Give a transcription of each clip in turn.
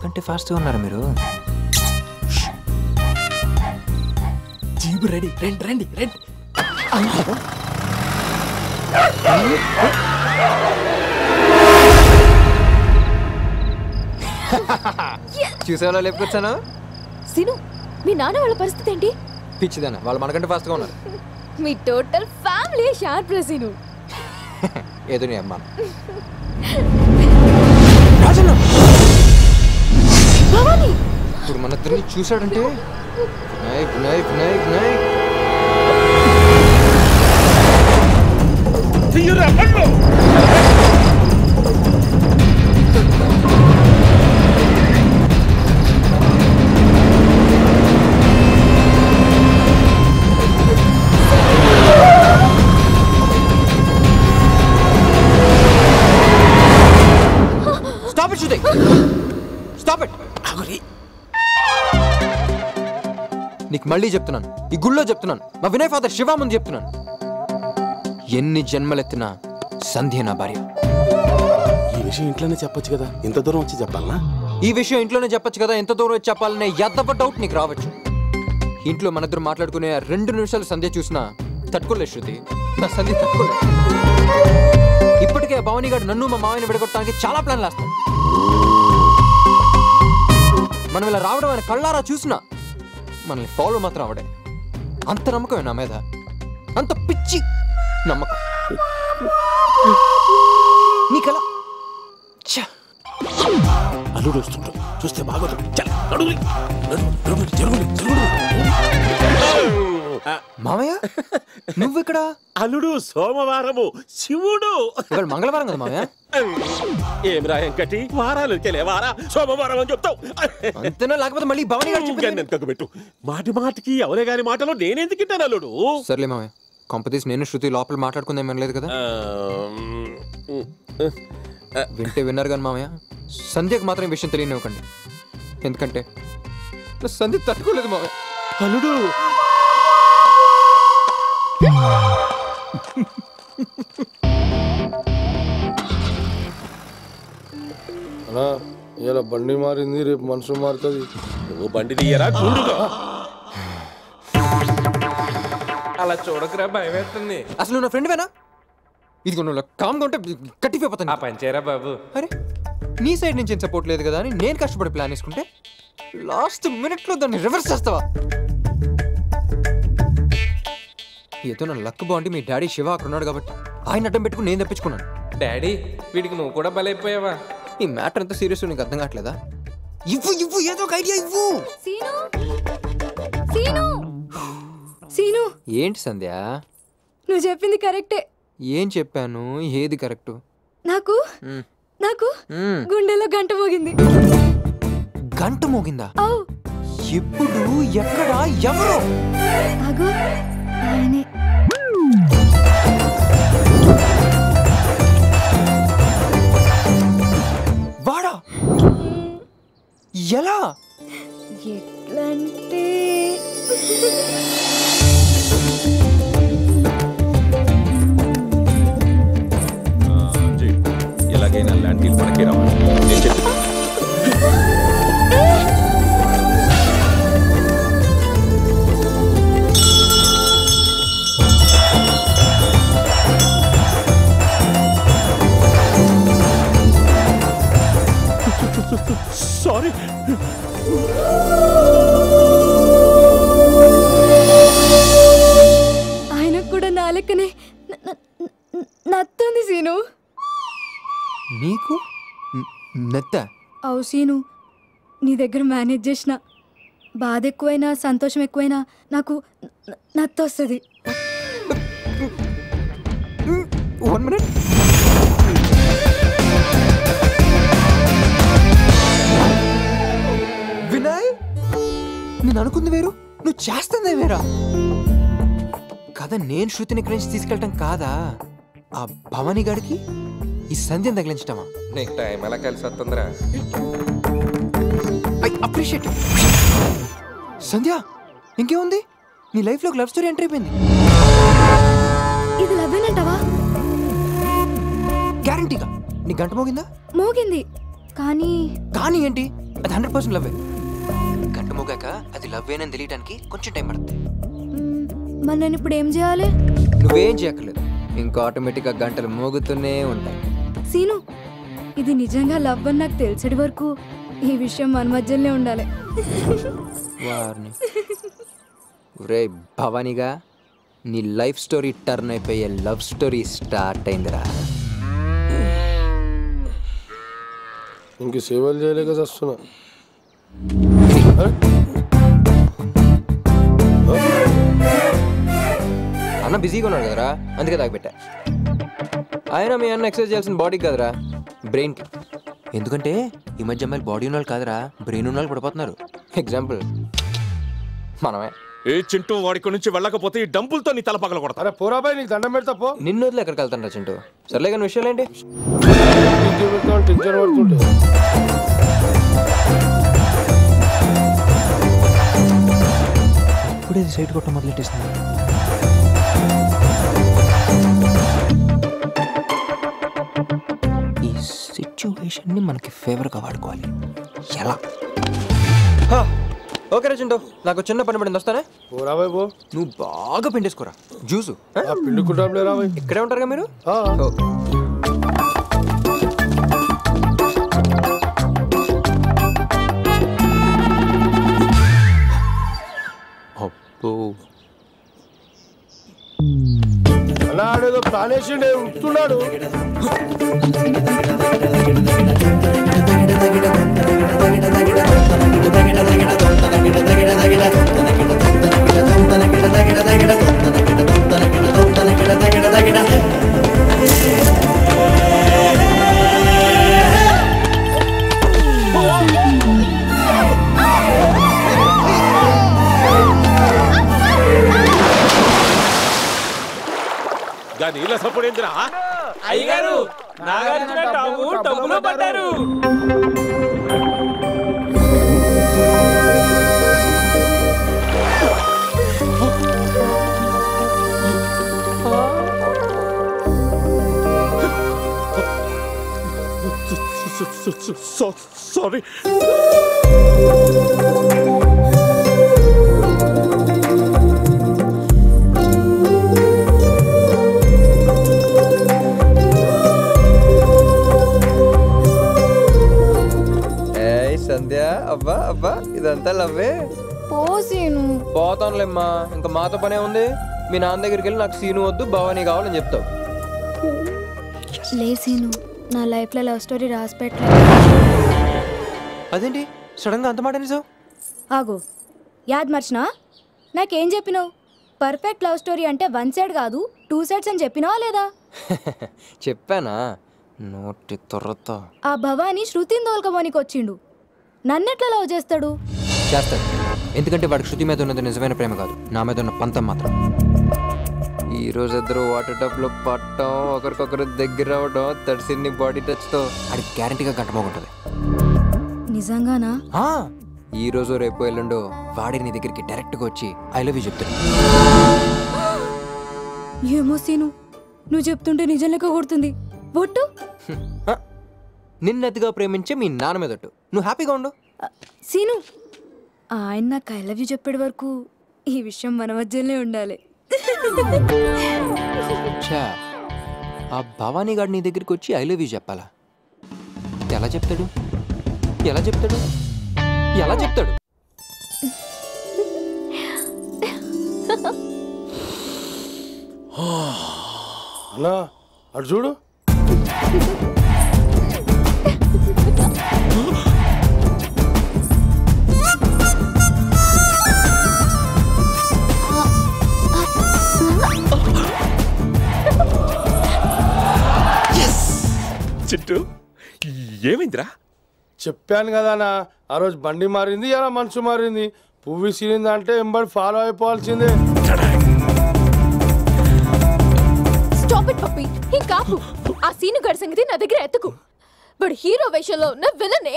నాకంటే ఫాస్ట్గా ఉన్నారు మీరు జీబు రెడీ రండి రండి రండి చూసేవాళ్ళ లేపుకొచ్చాను సిను మీ నాన్న వాళ్ళ పరిస్థితి ఏంటి పిచ్చిదానా వాళ్ళు మనకంటే ఫాస్ట్గా ఉన్నారు మీ టోటల్ ఫ్యామిలీ షార్ప్ రా సిను ఏదో నీ అమ్మ రాజన్న భవాని ఇప్పుడు మన ఇద్దరిని చూశాడంటే Vinayak Vinayak Vinayak Vinayak stop it Shruti stop it నీకు మళ్ళీ చెప్తున్నాను ఈ గుళ్ళో చెప్తున్నాను మా వినయ్ ఫాదర్ శివ ముందు చెప్తున్నాను ఎన్ని జన్మలెత్తినా సంధ్య నా భార్య ఈ విషయం ఇంట్లోనే చెప్పొచ్చు కదా ఇంత దూరం వచ్చి చెప్పాలనా ఈ విషయం ఇంట్లోనే చెప్పొచ్చు కదా ఎంత దూరం వచ్చి చెప్పాలనే ఎద్దవ డౌట్ నీకు రావచ్చు ఇంట్లో మన ఇద్దరు మాట్లాడుకునే ఆ రెండు నిమిషాలు సంధ్య చూసినా తట్టుకోలేదు శృతి నా సంధ్య తట్టుకోలేదు ఇప్పటికే ఆ భవానీ గారు నన్ను మా మామయ్యని విడగొట్టడానికి చాలా ప్లాన్లు వేస్తాను మనం ఇలా రావడం ఆయన కళ్ళారా చూసినా మనల్ని ఫాలో మాత్రం అవడే అంత నమ్మకమే నా మీద అంత పిచ్చి నమ్మకం నీకలా ఛ! అల్లుడు వస్తుంటాడు చూస్తే బాగోదు చల్, నడువురి. నడువు, నడువు, జరుగురి, జరుగురి. మామయ్య నువ్విక్కడ అల్లుడు సోమవారము శివుడు ఇవాళ మంగళవారం కదా మామయ్య ఏం రాయంకటి వారాలు కెలే వారా సోమవారం అని చెప్తావు అంతేనా లేకపోతే మళ్ళీ భవానీ గారు చెప్పింది వెనకకు పెట్టు మాటి మాటికి ఎవరే గారి మాటలు నేనెందుకు తింటాను అల్లుడు సర్లే మామయ్య కొంపతీసి నేను శృతి లోపల మాట్లాడుకుందాం వినలేదు కదా ఆ, వింటే విన్నారు కానీ మామయ్య సంధ్యకు మాత్రం ఈ విషయం తెలియనివ్వకండి ఎందుకంటే నా సంధ్య తట్టుకోలేదు మామయ్య అల్లుడు అన్నా ఇలా బండి మారింది రేపు మనుషులు మారుతుంది నువ్వు బండి తీయరా చూడుగా అలా చూడకురా భయం వేస్తుంది అసలు నువ్వు నా ఫ్రెండ్ వేనా ఇదిగో నువ్వు కామ్గా ఉంటే కట్టిపోతాను ఆ పంచేరా బాబు అరే నీ సైడ్ నుంచి ఏం సపోర్ట్ లేదు కదా అని నేను కష్టపడి ప్లాన్ వేసుకుంటే లాస్ట్ మినిట్లో దాన్ని రివర్స్ చేస్తావా ఏదో నా లక్ బాగుంటే మీ డాడీ శివ అక్కడ ఉన్నాడు కాబట్టి ఆయన అడ్డం పెట్టుకుని నేను తప్పించుకున్నాను డాడీ వీడికి నువ్వు కూడా బలైపోయావా ఈ మ్యాటర్ ఎంత సీరియస్ నీకు అర్థం కావట్లేదా ఇవ్వు ఇవ్వు ఏదో ఒక ఐడియా ఇవ్వు సీను సీను సీను ఏంటి సంధ్య నువ్వు చెప్పింది కరెక్టే ఏం చెప్పాను ఏది కరెక్ట్ నాకు నాకు గుండెలో గంట మోగింది గంట మోగిందా ఔ ఎప్పుడు ఎక్కడ ఎవరు ఆగు ఆయనే వాడా ఎలా ఎట్లంటే ఎలాగైనా ల్యాండ్ డీల్ మనకే రావాలి నేను చెప్పి సారీ ఆయనకు కూడా నా లెక్కనే న- న- న- నత్తుంది సీను నీకు న- నెత్త అవు సీను నీ దగ్గర మేనేజ్ చేసిన బాధ ఎక్కువైనా సంతోషం ఎక్కువైనా నాకు న- నత్తొస్తుంది వన్ మినిట్ వినయ్ నేను అనుకుంది వేరు నువ్వు చేస్తుంది వేరా కదా నేను శృతిని ఇక్కడి నుంచి తీసుకెళ్ళటం కాదా ఆ భవానీ గాడికి ఈ సంధ్యను తగిలించటమా నీకు టైం ఎలా కలిసి వస్తుందిరా ఐ అప్రిషియేట్ సంధ్య ఇంకేముంది నీ లైఫ్లో లవ్ స్టోరీ ఎంటర్ అయిపోయింది ఇది లవ్వేనంటావా గ్యారంటీగా నీ గంట మోగిందా మోగింది కానీ కానీ ఏంటి అది హండ్రెడ్ పర్సెంట్ లవ్వే గంట మోగాక అది లవ్వేనని తెలియడానికి కొంచెం టైం పడుతుంది మ్మ్, మరి నేను ఇప్పుడు ఏం చేయాలి నువ్వేం చేయక్కర్లేదు ఇంకా ఆటోమేటిక్గా గంటలు మోగుతూనే ఉంటాయి సీను ఇది నిజంగా లవ్ అని నాకు తెలిసేటి వరకు ఈ విషయం మన మధ్యలోనే ఉండాలి వారిని ఒరే భవానీగా నీ లైఫ్ స్టోరీ టర్న్ అయిపోయే లవ్ స్టోరీ స్టార్ట్ అయిందిరా ఇంక సేవలు చేయలేక చస్తున్నా అన్న బిజీగా ఉన్నాడు కదరా అందుకే తాగిపెట్టా ఆయన మీ అన్న ఎక్సర్సైజ్ చేయాల్సిన బాడీకి కదరా బ్రెయిన్కి ఎందుకంటే ఈ మధ్య అమ్మాయిలు బాడీ ఉన్న వాళ్ళు కాదురా బ్రెయిన్ ఉన్న వాళ్ళు పడిపోతున్నారు ఎగ్జాంపుల్ మనమే ఏ చింటూ వాడికి నుంచి వెళ్ళకపోతే ఈ డంపులతో నీ తల పగల కొడతా అరే పోరాబాయ్ నీకు దండం పెడతా పో నిన్ను వదిలి ఎక్కడికి వెళ్తాను రా చింటూ సర్లే కానీ విషయాలు ఏంటి టీచర్ పెడతామని టీచర్ పడుతుంటే ఇప్పుడే సైట్ కొట్టడం మొదలెట్టేసింది ఈ సిచ్యువేషన్ని మనకి ఫేవర్గా వాడుకోవాలి ఎలా హా, ఓకే రా చింటూ నాకు చిన్న పని పడింది వస్తానే పోరాబాయ్ పో నువ్వు బాగా పిండేసుకోరా జ్యూసు ఆ? ఆ పిండుకుంటాం లేరా బాయ్ ఇక్కడే ఉంటారుగా మీరు ఆ. ఓకే అబ్బో అన్నా ఆడేదో ప్లాన్ వేసిండే ఉంటున్నాడు దాని ఇలా సపోర్ట్ ఏందిరా అయ్యగారు నాగార్జున టాము డబ్బులు పడ్డారు సారీ ఏయ్ సంధ్య అబ్బా అబ్బా ఇదంతా లవ్వే పో సీను పోతానులేమ్మా ఇంకా మాతో పనే ఉంది మీ నాన్న దగ్గరికి వెళ్ళి నాకు సీను వద్దు భవానీ కావాలని చెప్తావు లే సీను నా లైఫ్లో లవ్ స్టోరీ రాసి పెట్టలేదు అదేంటి సడన్గా అంత మాట నిజం ఆగు యాద్ మర్చినా నాకేం చెప్పినావు పర్ఫెక్ట్ లవ్ స్టోరీ అంటే వన్ సైడ్ కాదు టూ సైడ్స్ అని చెప్పినావా లేదా చెప్పానా నోటి తొర్రతో ఆ భవానీ శృతిని తోలుకపోనికి వచ్చిండు నన్నెట్లా లవ్ చేస్తాడు చేస్తాడు ఎందుకంటే వాడికి శృతి మీద ఉన్నది నిజమైన ప్రేమ కాదు నా మీద ఉన్న పంతం మాత్రం ఈ రోజు ఇద్దరు వాటర్ టబ్ లో పట్టడం ఒకరికొకరు దగ్గర అవడం తడిసిన్ని బాడీ టచ్ తో అది గ్యారంటీగా గంట మోగుంటది నిజంగానా ఆ, ఈ రోజు రేపు ఎల్లుండో వాడి నీ దగ్గరికి డైరెక్ట్ గా వచ్చి ఐ లవ్ యూ చెప్తాడు ఏమో సీను నువ్వు చెప్తుంటే నిజం లెక్క కొడుతుంది ఒట్టు ఆ, నిన్నతిగా ప్రేమించే మీ నాన్న మీదట్టు నువ్వు హ్యాపీగా ఉండు ఆ, సీను ఆయన నాకు ఐ లవ్ యూ చెప్పేటి వరకు ఈ విషయం మన మధ్యలోనే ఉండాలి ఛా ఆ భవానీ గారు నీ దగ్గరికి వచ్చి ఐ లవ్ యూ చెప్పాలా ఎలా చెప్తాడు ఎలా చెప్తాడు ఎలా చెప్తాడు అన్నా అటు చూడు చింటూ ఏమైందిరా చెప్పాను కదా అన్న ఆ రోజు బండి మారింది ఇలా మనసు మారింది పువ్వు విసిరింది అంటే ఎంబడి ఫాలో అయిపోవాల్సిందే స్టాప్ ఇట్ పప్పి ఇంకా ఆపు. ఆ సీను గడి సంగతి నా దగ్గర ఎత్తకు వాడు హీరో వేషంలో ఉన్న విలనే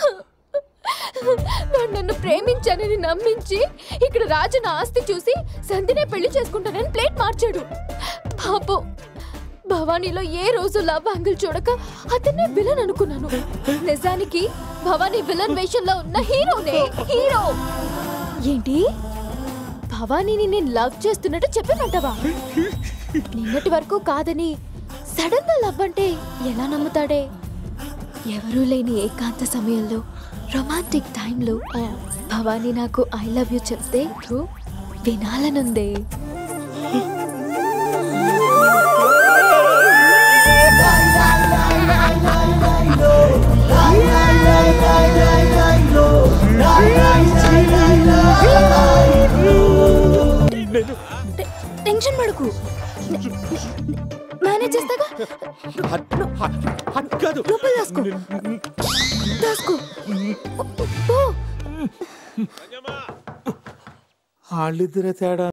వాడు నన్ను ప్రేమించానని నమ్మించి ఇక్కడ రాజు నా ఆస్తి చూసి సంధినే పెళ్లి చేసుకుంటానని ప్లేట్ మార్చాడు పాపం భవానీలో ఏ రోజు లవ్ యాంగిల్ చూడక అతన్నే విలన్ అనుకున్నాను నిజానికి భవానీ విలన్ వేషంలో ఉన్న హీరోనే హీరో ఏంటి భవానీని నేను లవ్ చేస్తున్నట్టు చెప్పమంటావా నిన్నటి వరకు కాదని సడన్ గా లవ్ అంటే ఎలా నమ్ముతాడే ఎవరూ లేని ఏకాంత సమయంలో రొమాంటిక్ టైంలో భవానీ నాకు ఐ లవ్ యూ చెప్తే వినాలనుందే టె- టెన్షన్ పడకు మేనేజ్ చేస్తాగా కాదు లోపల దాసుకో దాసుకో పో వాళ్ళిద్దరే తేడా